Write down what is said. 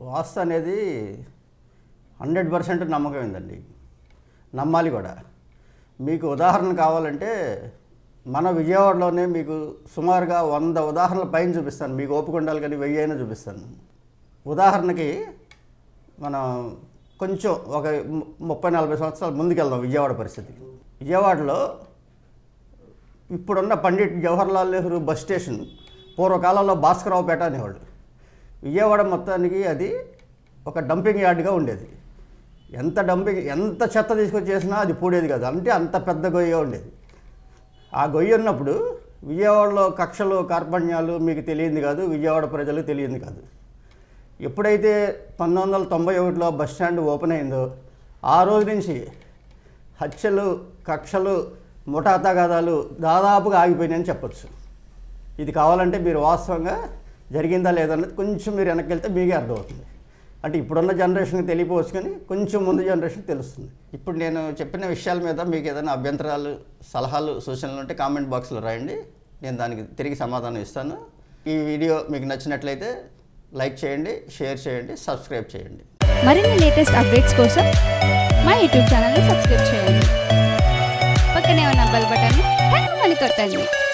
వాస్తు అనేది hundred percent నమ్మకమైందండి నమ్మాలి కూడా మీకు ఉదాహరణ కావాలంటే మన విజయవాడలోనే మీకు సుమారుగా వంద ఉదాహరణల పైన చూపిస్తాను మీకు ఓపిక ఉండాలి కానీ వెయ్యి అయినా చూపిస్తాను ఉదాహరణకి మనం కొంచెం ఒక ము- ముప్పై నలభై సంవత్సరాల ముందుకెళ్దాం విజయవాడ పరిస్థితి విజయవాడలో ఇప్పుడున్న పండిట్ జవహర్లాల్ నెహ్రూ బస్ స్టేషన్ పూర్వకాలంలో భాస్కరరావుపేట అనేవాళ్ళు విజయవాడ మొత్తానికి అది ఒక డంపింగ్ యార్డ్గా ఉండేది ఎంత డంపింగ్ ఎంత చెత్త తీసుకొచ్చేసినా అది పూడేది కాదు అంటే అంత పెద్ద గొయ్య ఉండేది ఆ గొయ్యి ఉన్నప్పుడు విజయవాడలో కక్షలు కార్పణ్యాలు మీకు తెలియంది కాదు విజయవాడ ప్రజలకు తెలియంది కాదు ఎప్పుడైతే పంతొమ్మిది వందల తొంభై ఒకటిలో బస్ స్టాండ్ ఓపెన్ అయిందో ఆ రోజు నుంచి హత్యలు కక్షలు ముఠా తగాదాలు దాదాపుగా ఆగిపోయినాయని చెప్పొచ్చు ఇది కావాలంటే మీరు వాస్తవంగా జరిగిందా లేదన్నది కొంచెం మీరు వెనక్కి వెళ్తే మీకే అర్థమవుతుంది అంటే ఇప్పుడున్న జనరేషన్కి తెలియపోవచ్చు కానీ కొంచెం ముందు జనరేషన్కి తెలుస్తుంది ఇప్పుడు నేను చెప్పిన విషయాల మీద మీకు ఏదైనా అభ్యంతరాలు సలహాలు సూచనలు ఉంటే కామెంట్ బాక్స్లో రాయండి నేను దానికి తిరిగి సమాధానం ఇస్తాను ఈ వీడియో మీకు నచ్చినట్లయితే లైక్ చేయండి షేర్ చేయండి సబ్స్క్రైబ్ చేయండి మరిన్ని లేటెస్ట్ అప్డేట్స్ కోసం మా యూట్యూబ్ ఛానల్ని సబ్స్క్రైబ్ చేయండి పక్కనే ఉన్న బెల్ బటన్ని టంగ్ అని కొట్టండి